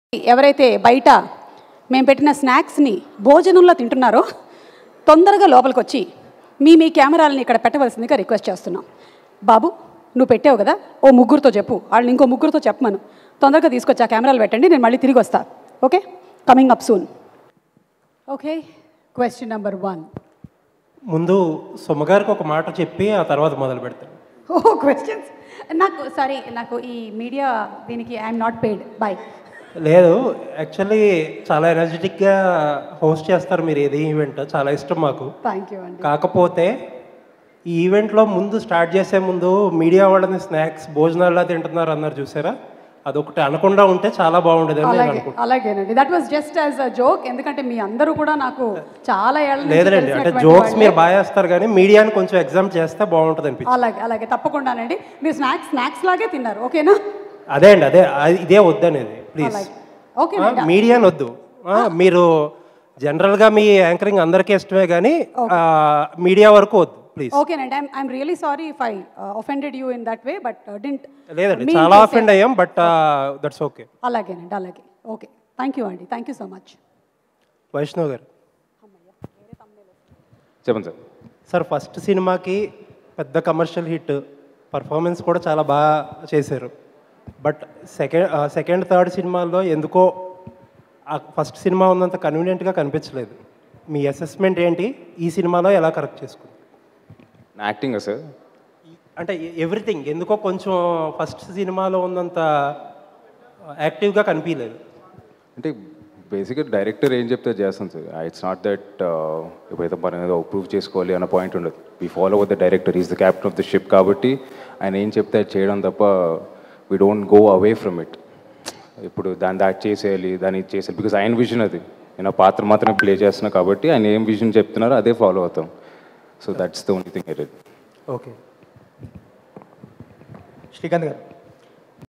ఎవరైతే బయట మేము పెట్టిన స్నాక్స్ని భోజనంలో తింటున్నారో తొందరగా లోపలికి వచ్చి మీ మీ కెమెరాలని ఇక్కడ పెట్టవలసిందిగా రిక్వెస్ట్ చేస్తున్నాం బాబు నువ్వు పెట్టావు కదా ఓ ముగ్గురుతో చెప్పు వాళ్ళని ఇంకో ముగ్గురుతో చెప్పమను తొందరగా తీసుకొచ్చి ఆ కెమెరాలు పెట్టండి నేను మళ్ళీ తిరిగి వస్తా okay coming up soon okay question number one ముందు సుమ్మగారికి ఒక మాట చెప్పి ఆ తర్వాత మొదలు పెడతాను ఓ క్వశ్చన్స్ నాకు సారీ నాకు ఈ మీడియా దీనికి ఐఎమ్ నాట్ పెయిడ్ బాయ్ లేదు యాక్చువల్లీ చాలా ఎనర్జెటిక్గా హోస్ట్ చేస్తారు మీరు ఏది ఈవెంట్ చాలా ఇష్టం మాకు థ్యాంక్ యూ అండి కాకపోతే ఈ ఈవెంట్లో ముందు స్టార్ట్ చేసే ముందు మీడియా వాళ్ళని స్నాక్స్ భోజనాల్లో తింటున్నారు అన్నారు చూసారా అదొకటి అనకుండా ఉంటే చాలా బాగుండేది అని నేను అలాగే అనుకుంటున్నాను అలాగేనండి that was just as a joke ఎందుకంటే మీ అందరూ కూడా నాకు చాలా ఏళ్ళ నుంచి లేదులేండి అంటే తెలిసినటువంటి జోక్స్ వాళ్ళే. మీరు బాగా చేస్తారు కానీ మీడియాని కొంచెం ఎగ్జామ్ చేస్తే బాగుంటుంది అనిపించింది అలాగే అలాగే తప్పకుండానండి మీరు స్నాక్స్ స్నాక్స్ లాగే తిన్నారు ఓకేనా అదే అండి అదే అది- ఇదే వద్దనేది ప్లీజ్ అలాగే ఓకేనండి మీడియాని వద్దు ఆ, మీరు జనరల్గా మీ యాంకరింగ్ అందరికీ ఇష్టమే కానీ మీడియా వరకు వద్దు ప్లీజ్ ఓకేనండి I'm I'm really sorry if I offended you in that way but didn't లేదండి చాలా అఫెండ్ అయ్యాం బట్ దట్స్ ఓకే అలాగేనండి అలాగే ఓకే థ్యాంక్ యూ అండి thank you so much Vaishnav గారు చెప్పండి సార్ సార్ ఫస్ట్ సినిమాకి పెద్ద కమర్షియల్ హిట్ పర్ఫార్మెన్స్ కూడా చాలా బాగా చేశారు బట్ సెకండ్ సెకండ్ థర్డ్ సినిమాల్లో ఎందుకో ఆ ఫస్ట్ సినిమా ఉన్నంత కన్వీనియంట్గా కనిపించలేదు మీ అసెస్మెంట్ ఏంటి ఈ సినిమాలో ఎలా కరెక్ట్ చేసుకుంది నా యాక్టింగ్ సార్ అంటే ఎవ్రీథింగ్ ఎందుకో కొంచెం ఫస్ట్ సినిమాలో ఉన్నంత యాక్టివ్గా కనిపించలేదు అంటే బేసిక్గా డైరెక్టర్ ఏం చెప్తే చేస్తాను సార్ ఇట్స్ నాట్ దట్ ఎప్పుడైతే మనం ఏదో ప్రూవ్ చేసుకోవాలి అన్న పాయింట్ ఉండదు we follow with the director is the captain of the ship కాబట్టి ఆయన ఏం చెప్తే అది చేయడం తప్ప we don't go away from it ఇప్పుడు దాన్ని దాటి చేసేయాలి దాన్ని ఇది చేసేయాలి బికాస్ ఆయన విజన్ అది నేను ఆ పాత్ర మాత్రమే ప్లే చేస్తున్నా కాబట్టి ఆయన ఏం విజన్ చెప్తున్నారో అదే ఫాలో అవుతాం so that's the only thing I did okay Srikanth గారు